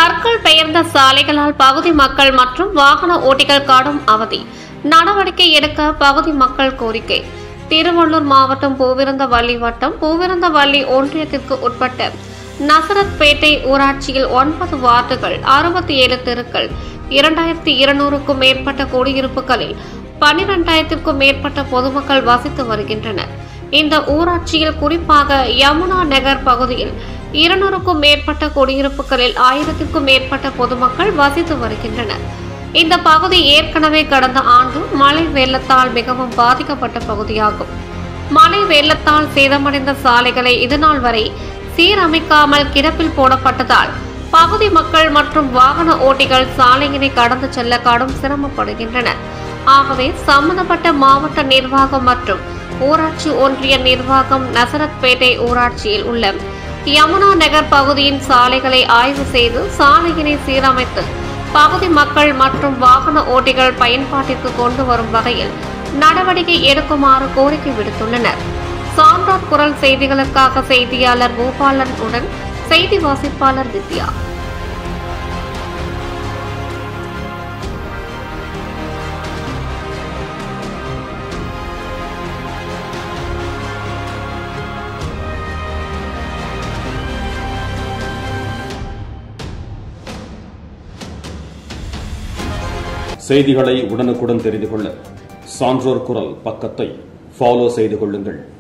கற்கள் பெயர்ந்த சாலைகளால் பகுதி மக்கள் மற்றும் வாகன ஓட்டிகள் கடும் அவதி நடவடிக்கை எடுக்க பகுதி மக்கள் கோரிக்கை திருவள்ளூர் மாவட்டம் பூவிருந்தவள்ளி வட்டம் பூவிருந்தவள்ளி ஒன்றியத்திற்கு உட்பட்ட நசரத்பேட்டை ஊராட்சியில் ஒன்பது வார்டுகள் அறுபத்தி ஏழு தெருக்கள் இரண்டாயிரத்தி இருநூறுக்கும் மேற்பட்ட குடியிருப்புகளில் பன்னிரெண்டாயிரத்திற்கும் மேற்பட்ட பொதுமக்கள் வசித்து வருகின்றனர் இந்த ஊராட்சியில் குறிப்பாக யமுனா நகர் பகுதியில் இருநூறுக்கும் மேற்பட்ட குடியிருப்புகளில் ஆயிரத்திற்கும் மேற்பட்ட பொதுமக்கள் வசித்து வருகின்றனர் இந்த பகுதி ஏற்கனவே கடந்த ஆண்டு மழை வெள்ளத்தால் மிகவும் பாதிக்கப்பட்ட பகுதியாகும் மழை வெள்ளத்தால் சேதமடைந்த சாலைகளை இதுநாள் வரை சீரமைக்காமல் கிடப்பில் போடப்பட்டதால் பகுதி மக்கள் மற்றும் வாகன ஓட்டிகள் சாலையினை கடந்து செல்ல கடும் சிரமப்படுகின்றனர் ஆகவே சம்பந்தப்பட்ட மாவட்ட நிர்வாகம் மற்றும் ஊராட்சி ஒன்றிய நிர்வாகம் நசரத்பேட்டை ஊராட்சியில் உள்ள யமுனா நகர் பகுதியின் சாலைகளை ஆய்வு செய்து சாலையினை சீரமைத்து பகுதி மக்கள் மற்றும் வாகன ஓட்டிகள் பயன்பாட்டிற்கு கொண்டு வரும் வகையில் நடவடிக்கை எடுக்குமாறு கோரிக்கை விடுத்துள்ளனர் சான்றோர் குரல் செய்திகளுக்காக செய்தியாளர் பூபாலன் உடன் செய்தி வாசிப்பாளர் வித்யா செய்திகளை உடனுக்குடன் தெரிந்து கொள்ள சான்றோர் குரல் பக்கத்தை ஃபாலோ செய்து கொள்ளுங்கள்